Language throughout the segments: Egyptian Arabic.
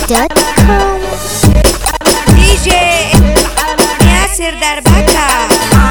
DJShowbiz.com دي جي ياسر دربكة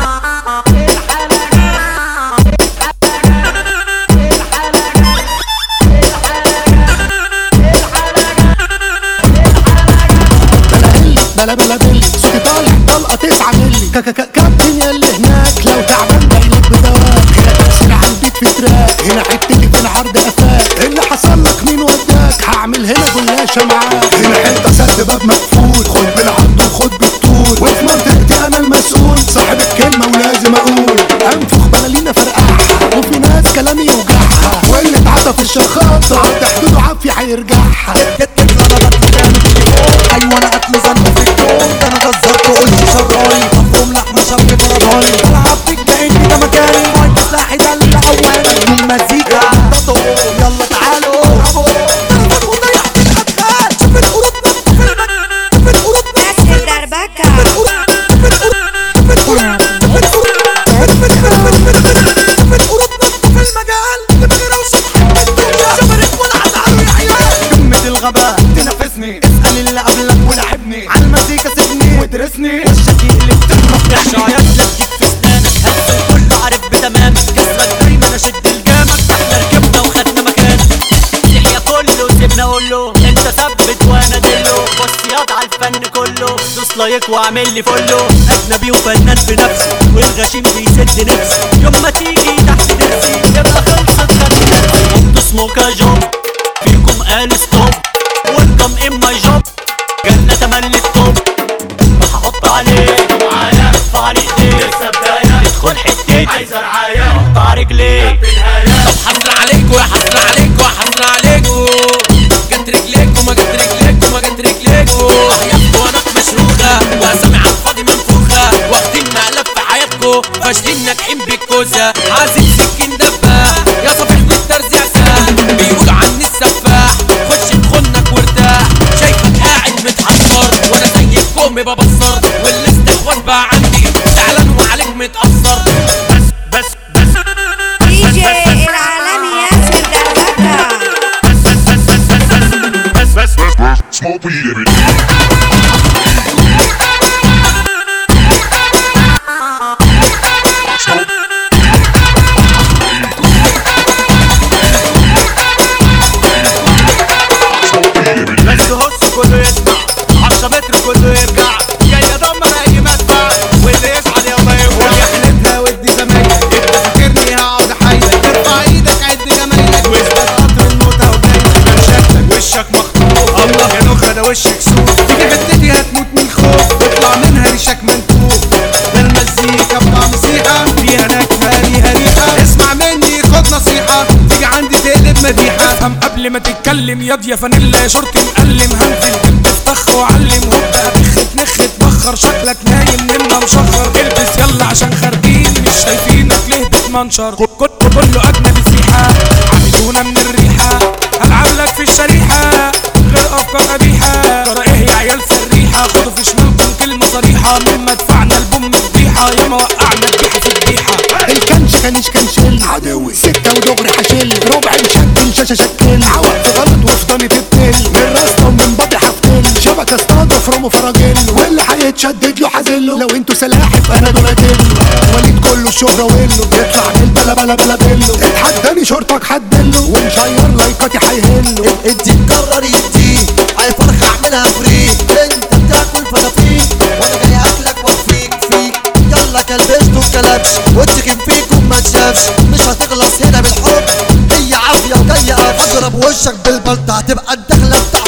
بلا بلا بلي صوتي طالع طلقه تسعة ملي كا كا كا كابتن ياللي هناك لو تعبان جايلك بدواك هنا تأثير على البيت في تراك هنا حتتي في العرض قفاك اللي حصل لك مين وداك هعمل هنا جلاشة معاك هنا حتة سد باب مقفول خد بالعرض وخد بالطول وفي منطقتي انا المسؤول صاحب الكلمة ولازم اقول انفخ بلالينا فرقعها وفي ناس كلامي يوجعها واللي اتعطى في الشخاطة عدى حدوده عافية هيرجعها ايوه انا قتل ظن في الكون ده انا جزرت قلت شراي مفهوم لحمه شاب برضاي بلعب فيك كاني ده مكاني مايك سلاحي ده اللي اواني من مزيكا تطو يلا تعالوا ضربت وضيعت الادخال شوف القرود نط في المكان شوف القرود نط في ياسر دربكة قمة الغباء تنافسني اسأل اللي قبلك ولعبني على المزيكا سيبني وادرسني وشك يقلب تخرج شعيات لك في اسنانك هز وكله عارف بتمامك كسرك دايما اشد الجامك احنا ركبنا وخدنا مكان يحيى كله سيبنا اقول له انت ثبت وانا دله بص ياض على الفن كله دوس لايك واعمل لي فولو اجنبي وفنان في نفسه والغشيم بيسد نفسي يوم ما تيجي تحت نفسي يبقى خلصت خدت نفسي انتوا سموكا جوب فيكم قال ستوب ويلكم ان ماي جوب جنة تملي الطوب هحط عليك معايا ارفع عليك ايديك لسه بداية ادخل حتتي عايز رعاية اقطع رجليك طب حصر عليكوا يا حصر عليكوا يا حصر عليكوا جت رجليكوا ما جت رجليكوا ما جت رجليكوا احياتكوا وانا مشروخة واسامي على الفاضي منفوخة واخدين مقلب في حياتكوا فاشلين ناجحين بالكوسة عايزين سكين دبة يا صفيح والترزيع سهل بيقولوا عني السفاح خش بخنك وارتاح شايفك قاعد متحصر وانا زي الكوم ببصر والاستخواذ بقى عندي زعلان وعليك متأثر بس بس بس دي جي العالمي ياسر دربكة Smoke weed every day. Smoke. Smoke weed every day. بس هص كله يسمع عشرة متر كله يرجع جاي ادمر اي مدفع واللي يزعل يلا يوجع يحلفها ودي زمايلك انت فاكرني هقعد احايلك ارفع ايدك عد جمايلك واسبق قطر الموتى وجايلك من شكلك وشك مخطوف الله يا نخرة ده وشك سوق تيجي حتتي هتموت من الخوف تطلع منها ريشك منتوف ده المزيكا بطعم مسيحة فيها نكهة ليها ريحة اسمع مني خد نصيحة تيجي عندي تقلب مديحة افهم قبل ما تتكلم ياض يا فانيلا يا شورت مقلم هنزل جنب فخ وعلم هوبا بخت نخت بخر شكلك نايم منا مشخر البس يلا عشان خارجين مش شايفينك ليه بتمنشر كنت كله اجنبي سيحة عملونا من الريحة هلعب لك في الشريحة غير افكار قبيحة ترى ايه يا عيال سريحة خدوا في شمالكم كلمة صريحة من مدفعنا البوم فضيحة ياما وقعنا البيحة في البيحة الكنش كانش كنشل عدوي سكة ودغري حشل ربع مشكل شاشة شكل عوق في غلط وفضاني تبتل من راسنا ومن بطي حفتل شبكة اصطاد افرمه فراجل واللي هيتشدد له حازله لو انتوا سلاحف انا دولاتيل وليد كله الشهرة ويلو يطلع من بلا بلا بلا بيلو اتحداني شورتك حدله ونشير لايكاتي هيهلو ادي قرر يدي على فرخة اعملها فري انت بتاكل فتافيك وانا جاي اكلك واكفيك فيك يلا كلبشت وكلبش واتكن فيكم ما تشافش مش هتخلص هنا بالحب هي عافية وجاية قف اضرب وشك بالبلطة هتبقى الدخلة بتاع